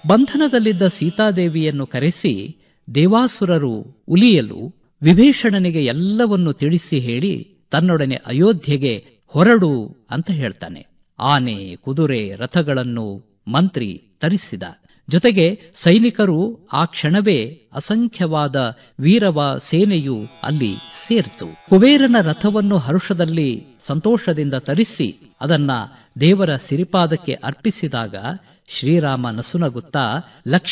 ಬಂಧನದಲ್ಲಿದ್ದ ಸೀತಾದೇವಿಯನ್ನು ಕರೆಸಿ ದೇವಾಸುರರು ಉಲಿಯಲು ವಿಭೀಷಣನಿಗೆ ಎಲ್ಲವನ್ನು ತಿಳಿಸಿ ಹೇಳಿ ತನ್ನೊಡನೆ ಅಯೋಧ್ಯೆಗೆ ಹೊರಡು ಅಂತ ಹೇಳ್ತಾನೆ ಆನೆ ಕುದುರೆ ರಥಗಳನ್ನು ಮಂತ್ರಿ ತರಿಸಿದ ಜೊತೆಗೆ ಸೈನಿಕರು ಆ ಕ್ಷಣವೇ ಅಸಂಖ್ಯವಾದ ವೀರವ ಸೇನೆಯು ಅಲ್ಲಿ ಸೇರಿತು ಕುಬೇರನ ರಥವನ್ನು ಹರುಷದಲ್ಲಿ ಸಂತೋಷದಿಂದ ತರಿಸಿ ಅದನ್ನ ದೇವರ ಸಿರಿಪಾದಕ್ಕೆ ಅರ್ಪಿಸಿದಾಗ ಶ್ರೀರಾಮ ನಸುನಗುತ್ತಾ ಲಕ್ಷ್ಮೀ